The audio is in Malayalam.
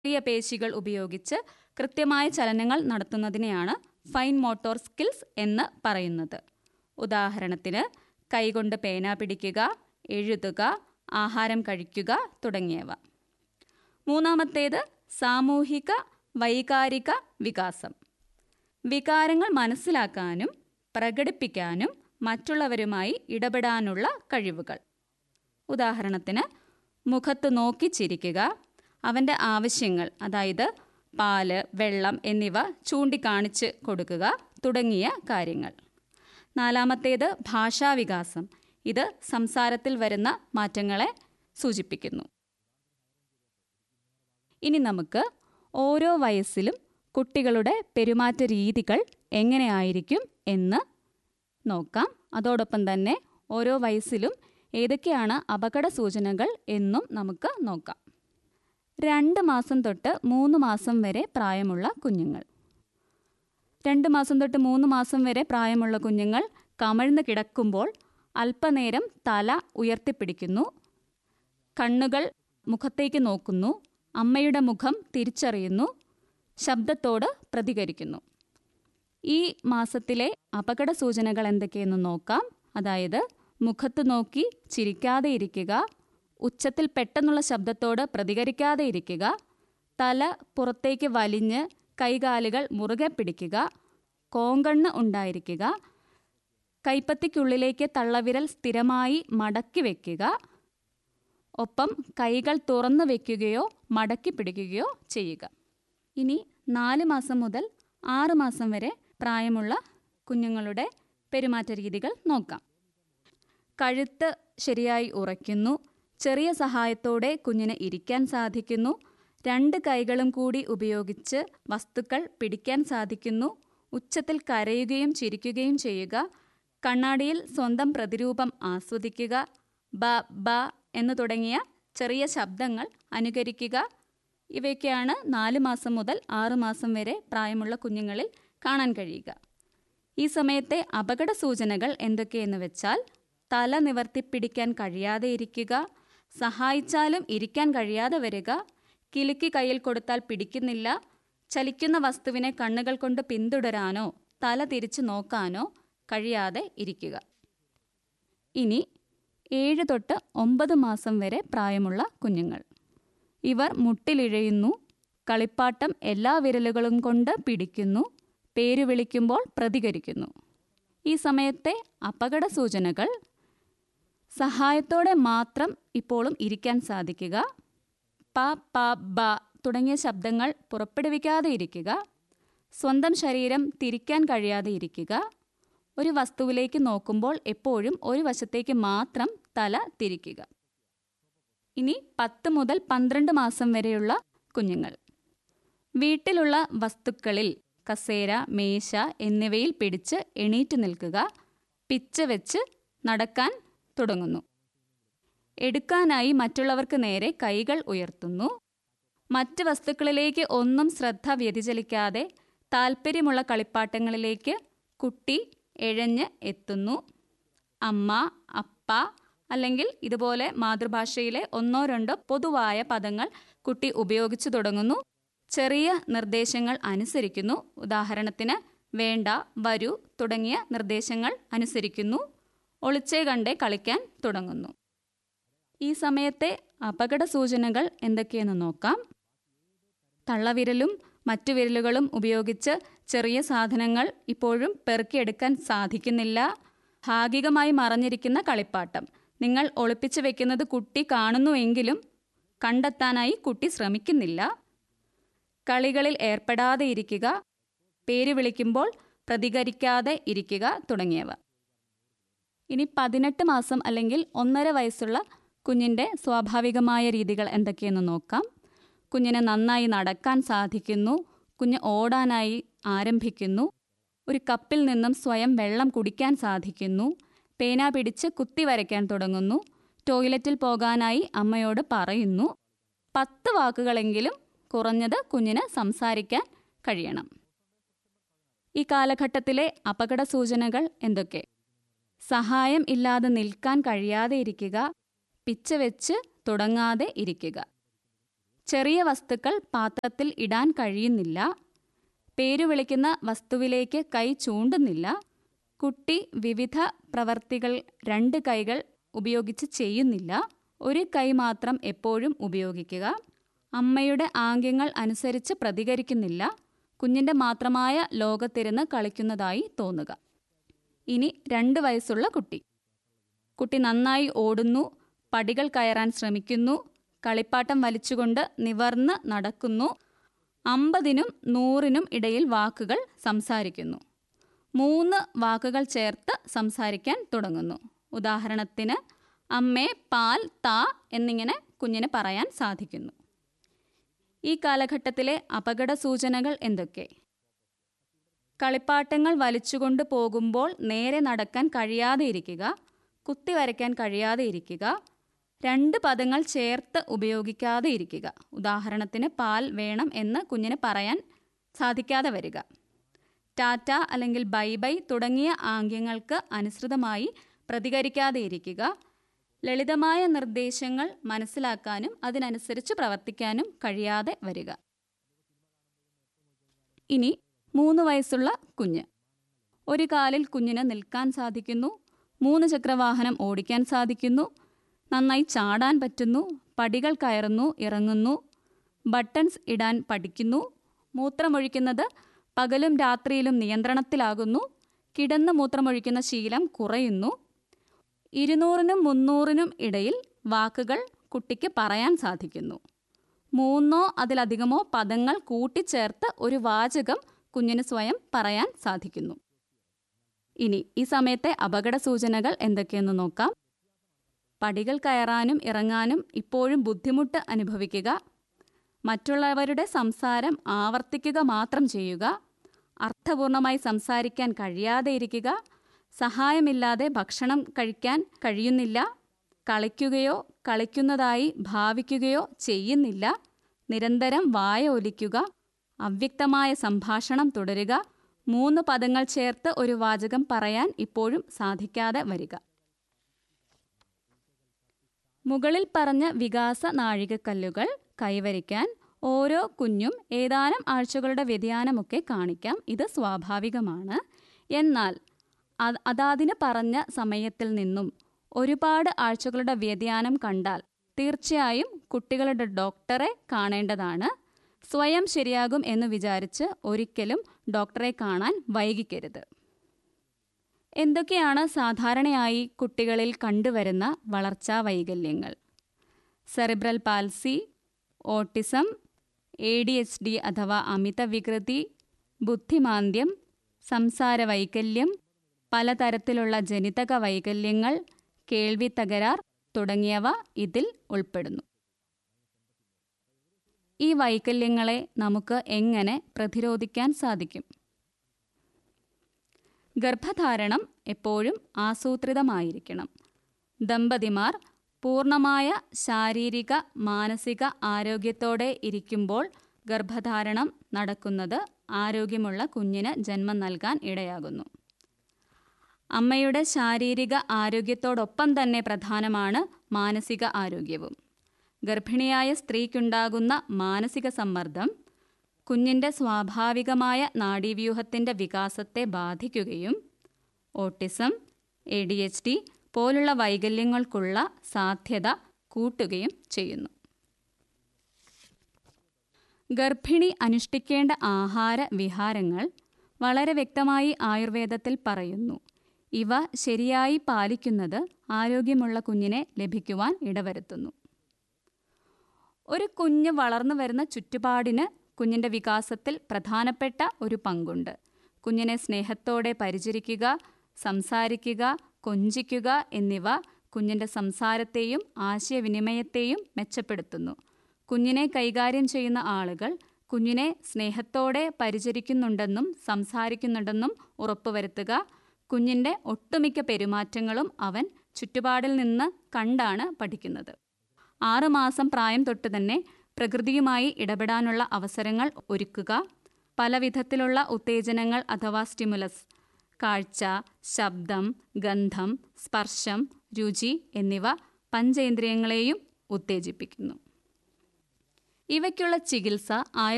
ചെറിയ പേശികൾ ഉപയോഗിച്ച് കൃത്യമായ ചലനങ്ങൾ നടത്തുന്നതിനെയാണ് ഫൈൻ മോട്ടോർ സ്കിൽസ് എന്ന് പറയുന്നത് ഉദാഹരണത്തിന് കൈകൊണ്ട് പേന പിടിക്കുക എഴുതുക ആഹാരം കഴിക്കുക തുടങ്ങിയവ മൂന്നാമത്തേത് സാമൂഹിക വൈകാരിക വികാസം വികാരങ്ങൾ മനസ്സിലാക്കാനും പ്രകടിപ്പിക്കാനും മറ്റുള്ളവരുമായി ഇടപെടാനുള്ള കഴിവുകൾ ഉദാഹരണത്തിന് മുഖത്ത് നോക്കി ചിരിക്കുക അവൻ്റെ ആവശ്യങ്ങൾ അതായത് പാല് വെള്ളം എന്നിവ ചൂണ്ടിക്കാണിച്ച് കൊടുക്കുക തുടങ്ങിയ കാര്യങ്ങൾ നാലാമത്തേത് ഭാഷാവികാസം ഇത് സംസാരത്തിൽ വരുന്ന മാറ്റങ്ങളെ സൂചിപ്പിക്കുന്നു ഇനി നമുക്ക് ഓരോ വയസ്സിലും കുട്ടികളുടെ പെരുമാറ്റ രീതികൾ എങ്ങനെയായിരിക്കും എന്ന് നോക്കാം അതോടൊപ്പം തന്നെ ഓരോ വയസ്സിലും ഏതൊക്കെയാണ് അപകട സൂചനകൾ എന്നും നമുക്ക് നോക്കാം രണ്ട് മാസം തൊട്ട് മൂന്ന് മാസം വരെ പ്രായമുള്ള കുഞ്ഞുങ്ങൾ രണ്ട് മാസം തൊട്ട് മൂന്ന് മാസം വരെ പ്രായമുള്ള കുഞ്ഞുങ്ങൾ കമഴ്ന്ന് കിടക്കുമ്പോൾ അല്പനേരം തല ഉയർത്തിപ്പിടിക്കുന്നു കണ്ണുകൾ മുഖത്തേക്ക് നോക്കുന്നു അമ്മയുടെ മുഖം തിരിച്ചറിയുന്നു ശബ്ദത്തോട് പ്രതികരിക്കുന്നു ഈ മാസത്തിലെ അപകട സൂചനകൾ എന്തൊക്കെയെന്ന് നോക്കാം അതായത് മുഖത്ത് നോക്കി ചിരിക്കാതെ ഇരിക്കുക ഉച്ചത്തിൽ പെട്ടെന്നുള്ള ശബ്ദത്തോട് പ്രതികരിക്കാതെ ഇരിക്കുക തല പുറത്തേക്ക് വലിഞ്ഞ് കൈകാലുകൾ മുറുകെ പിടിക്കുക കോങ്കണ്ണ് ഉണ്ടായിരിക്കുക കൈപ്പത്തിക്കുള്ളിലേക്ക് തള്ളവിരൽ സ്ഥിരമായി മടക്കി വയ്ക്കുക ഒപ്പം കൈകൾ തുറന്നു വയ്ക്കുകയോ മടക്കി പിടിക്കുകയോ ചെയ്യുക ഇനി നാല് മാസം മുതൽ ആറ് മാസം വരെ പ്രായമുള്ള കുഞ്ഞുങ്ങളുടെ പെരുമാറ്റ രീതികൾ നോക്കാം കഴുത്ത് ശരിയായി ഉറയ്ക്കുന്നു ചെറിയ സഹായത്തോടെ കുഞ്ഞിന് ഇരിക്കാൻ സാധിക്കുന്നു രണ്ട് കൈകളും കൂടി ഉപയോഗിച്ച് വസ്തുക്കൾ പിടിക്കാൻ സാധിക്കുന്നു ഉച്ചത്തിൽ കരയുകയും ചിരിക്കുകയും ചെയ്യുക കണ്ണാടിയിൽ സ്വന്തം പ്രതിരൂപം ആസ്വദിക്കുക ബ ബ എന്ന് തുടങ്ങിയ ചെറിയ ശബ്ദങ്ങൾ അനുകരിക്കുക ഇവയൊക്കെയാണ് നാല് മാസം മുതൽ ആറ് മാസം വരെ പ്രായമുള്ള കുഞ്ഞുങ്ങളിൽ കാണാൻ കഴിയുക ഈ സമയത്തെ അപകട സൂചനകൾ എന്തൊക്കെയെന്ന് വെച്ചാൽ തല നിവർത്തിപ്പിടിക്കാൻ കഴിയാതെ ഇരിക്കുക സഹായിച്ചാലും ഇരിക്കാൻ കഴിയാതെ വരിക കിലുക്കി കയ്യിൽ കൊടുത്താൽ പിടിക്കുന്നില്ല ചലിക്കുന്ന വസ്തുവിനെ കണ്ണുകൾ കൊണ്ട് പിന്തുടരാനോ തല തിരിച്ചു നോക്കാനോ കഴിയാതെ ഇരിക്കുക ഇനി ഏഴ് തൊട്ട് ഒമ്പത് മാസം വരെ പ്രായമുള്ള കുഞ്ഞുങ്ങൾ ഇവർ മുട്ടിലിഴയുന്നു കളിപ്പാട്ടം എല്ലാ വിരലുകളും കൊണ്ട് പിടിക്കുന്നു പേര് വിളിക്കുമ്പോൾ പ്രതികരിക്കുന്നു ഈ സമയത്തെ അപകട സൂചനകൾ സഹായത്തോടെ മാത്രം ഇപ്പോഴും ഇരിക്കാൻ സാധിക്കുക പ പ ബ തുടങ്ങിയ ശബ്ദങ്ങൾ പുറപ്പെടുവിക്കാതെ ഇരിക്കുക സ്വന്തം ശരീരം തിരിക്കാൻ കഴിയാതെ ഇരിക്കുക ഒരു വസ്തുവിലേക്ക് നോക്കുമ്പോൾ എപ്പോഴും ഒരു വശത്തേക്ക് മാത്രം തല തിരിക്കുക ഇനി പത്ത് മുതൽ പന്ത്രണ്ട് മാസം വരെയുള്ള കുഞ്ഞുങ്ങൾ വീട്ടിലുള്ള വസ്തുക്കളിൽ കസേര മേശ എന്നിവയിൽ പിടിച്ച് എണീറ്റ് നിൽക്കുക പിച്ച വെച്ച് നടക്കാൻ തുടങ്ങുന്നു എടുക്കാനായി മറ്റുള്ളവർക്ക് നേരെ കൈകൾ ഉയർത്തുന്നു മറ്റ് വസ്തുക്കളിലേക്ക് ഒന്നും ശ്രദ്ധ വ്യതിചലിക്കാതെ താല്പര്യമുള്ള കളിപ്പാട്ടങ്ങളിലേക്ക് കുട്ടി എഴഞ്ഞ് എത്തുന്നു അമ്മ അപ്പ അല്ലെങ്കിൽ ഇതുപോലെ മാതൃഭാഷയിലെ ഒന്നോ രണ്ടോ പൊതുവായ പദങ്ങൾ കുട്ടി ഉപയോഗിച്ചു തുടങ്ങുന്നു ചെറിയ നിർദ്ദേശങ്ങൾ അനുസരിക്കുന്നു ഉദാഹരണത്തിന് വേണ്ട വരൂ തുടങ്ങിയ നിർദ്ദേശങ്ങൾ അനുസരിക്കുന്നു ഒളിച്ചേ കണ്ടേ കളിക്കാൻ തുടങ്ങുന്നു ഈ സമയത്തെ അപകട സൂചനകൾ എന്തൊക്കെയെന്ന് നോക്കാം തള്ളവിരലും മറ്റു വിരലുകളും ഉപയോഗിച്ച് ചെറിയ സാധനങ്ങൾ ഇപ്പോഴും പെറുക്കിയെടുക്കാൻ സാധിക്കുന്നില്ല ഭാഗികമായി മറഞ്ഞിരിക്കുന്ന കളിപ്പാട്ടം നിങ്ങൾ ഒളിപ്പിച്ചു വെക്കുന്നത് കുട്ടി കാണുന്നുവെങ്കിലും കണ്ടെത്താനായി കുട്ടി ശ്രമിക്കുന്നില്ല കളികളിൽ ഏർപ്പെടാതെ ഇരിക്കുക പേര് വിളിക്കുമ്പോൾ പ്രതികരിക്കാതെ ഇരിക്കുക തുടങ്ങിയവ ഇനി പതിനെട്ട് മാസം അല്ലെങ്കിൽ ഒന്നര വയസ്സുള്ള കുഞ്ഞിൻ്റെ സ്വാഭാവികമായ രീതികൾ എന്തൊക്കെയെന്ന് നോക്കാം കുഞ്ഞിന് നന്നായി നടക്കാൻ സാധിക്കുന്നു കുഞ്ഞ് ഓടാനായി ആരംഭിക്കുന്നു ഒരു കപ്പിൽ നിന്നും സ്വയം വെള്ളം കുടിക്കാൻ സാധിക്കുന്നു പേന പിടിച്ച് കുത്തി വരയ്ക്കാൻ തുടങ്ങുന്നു ടോയ്ലറ്റിൽ പോകാനായി അമ്മയോട് പറയുന്നു പത്ത് വാക്കുകളെങ്കിലും കുറഞ്ഞത് കുഞ്ഞിന് സംസാരിക്കാൻ കഴിയണം ഈ കാലഘട്ടത്തിലെ അപകട സൂചനകൾ എന്തൊക്കെ സഹായം ഇല്ലാതെ നിൽക്കാൻ കഴിയാതെ ഇരിക്കുക പിച്ച വെച്ച് തുടങ്ങാതെ ഇരിക്കുക ചെറിയ വസ്തുക്കൾ പാത്രത്തിൽ ഇടാൻ കഴിയുന്നില്ല പേരു വിളിക്കുന്ന വസ്തുവിലേക്ക് കൈ ചൂണ്ടുന്നില്ല കുട്ടി വിവിധ പ്രവർത്തികൾ രണ്ട് കൈകൾ ഉപയോഗിച്ച് ചെയ്യുന്നില്ല ഒരു കൈ മാത്രം എപ്പോഴും ഉപയോഗിക്കുക അമ്മയുടെ ആംഗ്യങ്ങൾ അനുസരിച്ച് പ്രതികരിക്കുന്നില്ല കുഞ്ഞിൻ്റെ മാത്രമായ ലോകത്തിരുന്ന് കളിക്കുന്നതായി തോന്നുക ഇനി രണ്ട് വയസ്സുള്ള കുട്ടി കുട്ടി നന്നായി ഓടുന്നു പടികൾ കയറാൻ ശ്രമിക്കുന്നു കളിപ്പാട്ടം വലിച്ചുകൊണ്ട് നിവർന്ന് നടക്കുന്നു അമ്പതിനും നൂറിനും ഇടയിൽ വാക്കുകൾ സംസാരിക്കുന്നു മൂന്ന് വാക്കുകൾ ചേർത്ത് സംസാരിക്കാൻ തുടങ്ങുന്നു ഉദാഹരണത്തിന് അമ്മേ പാൽ താ എന്നിങ്ങനെ കുഞ്ഞിന് പറയാൻ സാധിക്കുന്നു ഈ കാലഘട്ടത്തിലെ അപകട സൂചനകൾ എന്തൊക്കെ കളിപ്പാട്ടങ്ങൾ വലിച്ചുകൊണ്ട് പോകുമ്പോൾ നേരെ നടക്കാൻ കഴിയാതെ ഇരിക്കുക കുത്തി വരയ്ക്കാൻ കഴിയാതെ ഇരിക്കുക രണ്ട് പദങ്ങൾ ചേർത്ത് ഉപയോഗിക്കാതെ ഇരിക്കുക ഉദാഹരണത്തിന് പാൽ വേണം എന്ന് കുഞ്ഞിന് പറയാൻ സാധിക്കാതെ വരിക ടാറ്റ അല്ലെങ്കിൽ ബൈ ബൈ തുടങ്ങിയ ആംഗ്യങ്ങൾക്ക് അനുസൃതമായി പ്രതികരിക്കാതെ ഇരിക്കുക ലളിതമായ നിർദ്ദേശങ്ങൾ മനസ്സിലാക്കാനും അതിനനുസരിച്ച് പ്രവർത്തിക്കാനും കഴിയാതെ വരിക ഇനി മൂന്ന് വയസ്സുള്ള കുഞ്ഞ് ഒരു കാലിൽ കുഞ്ഞിന് നിൽക്കാൻ സാധിക്കുന്നു മൂന്ന് ചക്രവാഹനം ഓടിക്കാൻ സാധിക്കുന്നു നന്നായി ചാടാൻ പറ്റുന്നു പടികൾ കയറുന്നു ഇറങ്ങുന്നു ബട്ടൺസ് ഇടാൻ പഠിക്കുന്നു മൂത്രമൊഴിക്കുന്നത് പകലും രാത്രിയിലും നിയന്ത്രണത്തിലാകുന്നു കിടന്ന് മൂത്രമൊഴിക്കുന്ന ശീലം കുറയുന്നു ഇരുന്നൂറിനും മുന്നൂറിനും ഇടയിൽ വാക്കുകൾ കുട്ടിക്ക് പറയാൻ സാധിക്കുന്നു മൂന്നോ അതിലധികമോ പദങ്ങൾ കൂട്ടിച്ചേർത്ത് ഒരു വാചകം കുഞ്ഞിന് സ്വയം പറയാൻ സാധിക്കുന്നു ഇനി ഈ സമയത്തെ അപകട സൂചനകൾ എന്തൊക്കെയെന്ന് നോക്കാം പടികൾ കയറാനും ഇറങ്ങാനും ഇപ്പോഴും ബുദ്ധിമുട്ട് അനുഭവിക്കുക മറ്റുള്ളവരുടെ സംസാരം ആവർത്തിക്കുക മാത്രം ചെയ്യുക അർത്ഥപൂർണമായി സംസാരിക്കാൻ കഴിയാതെ ഇരിക്കുക സഹായമില്ലാതെ ഭക്ഷണം കഴിക്കാൻ കഴിയുന്നില്ല കളിക്കുകയോ കളിക്കുന്നതായി ഭാവിക്കുകയോ ചെയ്യുന്നില്ല നിരന്തരം വായ ഒലിക്കുക അവ്യക്തമായ സംഭാഷണം തുടരുക മൂന്ന് പദങ്ങൾ ചേർത്ത് ഒരു വാചകം പറയാൻ ഇപ്പോഴും സാധിക്കാതെ വരിക മുകളിൽ പറഞ്ഞ വികാസ നാഴികക്കല്ലുകൾ കൈവരിക്കാൻ ഓരോ കുഞ്ഞും ഏതാനും ആഴ്ചകളുടെ വ്യതിയാനമൊക്കെ കാണിക്കാം ഇത് സ്വാഭാവികമാണ് എന്നാൽ അതാതിന് പറഞ്ഞ സമയത്തിൽ നിന്നും ഒരുപാട് ആഴ്ചകളുടെ വ്യതിയാനം കണ്ടാൽ തീർച്ചയായും കുട്ടികളുടെ ഡോക്ടറെ കാണേണ്ടതാണ് സ്വയം ശരിയാകും എന്ന് വിചാരിച്ച് ഒരിക്കലും ഡോക്ടറെ കാണാൻ വൈകിക്കരുത് എന്തൊക്കെയാണ് സാധാരണയായി കുട്ടികളിൽ കണ്ടുവരുന്ന വളർച്ചാ വൈകല്യങ്ങൾ cerebral palsy autism A D H D അഥവാ അമിത വികൃതി ബുദ്ധിമാന്ദ്യം സംസാര വൈകല്യം പലതരത്തിലുള്ള ജനിതക വൈകല്യങ്ങൾ കേൾവി തകരാർ തുടങ്ങിയവ ഇതിൽ ഉൾപ്പെടുന്നു ഈ വൈകല്യങ്ങളെ നമുക്ക് എങ്ങനെ പ്രതിരോധിക്കാൻ സാധിക്കും ഗർഭധാരണം എപ്പോഴും ആസൂത്രിതമായിരിക്കണം ദമ്പതിമാർ പൂർണ്ണമായ ശാരീരിക മാനസിക ആരോഗ്യത്തോടെ ഇരിക്കുമ്പോൾ ഗർഭധാരണം നടക്കുന്നത് ആരോഗ്യമുള്ള കുഞ്ഞിന് ജന്മം നൽകാൻ ഇടയാകുന്നു അമ്മയുടെ ശാരീരിക ആരോഗ്യത്തോടൊപ്പം തന്നെ പ്രധാനമാണ് മാനസിക ആരോഗ്യവും ഗർഭിണിയായ സ്ത്രീക്കുണ്ടാകുന്ന മാനസിക സമ്മർദ്ദം കുഞ്ഞിൻ്റെ സ്വാഭാവികമായ നാഡീവ്യൂഹത്തിൻ്റെ വികാസത്തെ ബാധിക്കുകയും autism A D H D പോലുള്ള വൈകല്യങ്ങൾക്കുള്ള സാധ്യത കൂട്ടുകയും ചെയ്യുന്നു ഗർഭിണി അനുഷ്ഠിക്കേണ്ട ആഹാര വിഹാരങ്ങൾ വളരെ വ്യക്തമായി ആയുർവേദത്തിൽ പറയുന്നു ഇവ ശരിയായി പാലിക്കുന്നത് ആരോഗ്യമുള്ള കുഞ്ഞിനെ ലഭിക്കുവാൻ ഇടവരുത്തുന്നു ഒരു കുഞ്ഞ് വളർന്നു വരുന്ന ചുറ്റുപാടിന് കുഞ്ഞിൻ്റെ വികാസത്തിൽ പ്രധാനപ്പെട്ട ഒരു പങ്കുണ്ട് കുഞ്ഞിനെ സ്നേഹത്തോടെ പരിചരിക്കുക സംസാരിക്കുക കൊഞ്ചിക്കുക എന്നിവ കുഞ്ഞിൻ്റെ സംസാരത്തെയും ആശയവിനിമയത്തെയും മെച്ചപ്പെടുത്തുന്നു കുഞ്ഞിനെ കൈകാര്യം ചെയ്യുന്ന ആളുകൾ കുഞ്ഞിനെ സ്നേഹത്തോടെ പരിചരിക്കുന്നുണ്ടെന്നും സംസാരിക്കുന്നുണ്ടെന്നും ഉറപ്പുവരുത്തുക കുഞ്ഞിൻ്റെ ഒട്ടുമിക്ക പെരുമാറ്റങ്ങളും അവൻ ചുറ്റുപാടിൽ നിന്ന് കണ്ടാണ് പഠിക്കുന്നത് ആറുമാസം പ്രായം തൊട്ട് തന്നെ പ്രകൃതിയുമായി ഇടപെടാനുള്ള അവസരങ്ങൾ ഒരുക്കുക പല വിധത്തിലുള്ള ഉത്തേജനങ്ങൾ അഥവാ സ്റ്റിമുലസ് കാഴ്ച ശബ്ദം ഗന്ധം സ്പർശം രുചി എന്നിവ പഞ്ചേന്ദ്രിയങ്ങളെയും ഉത്തേജിപ്പിക്കുന്നു ഇവയ്ക്കുള്ള ചികിത്സ ആയുർ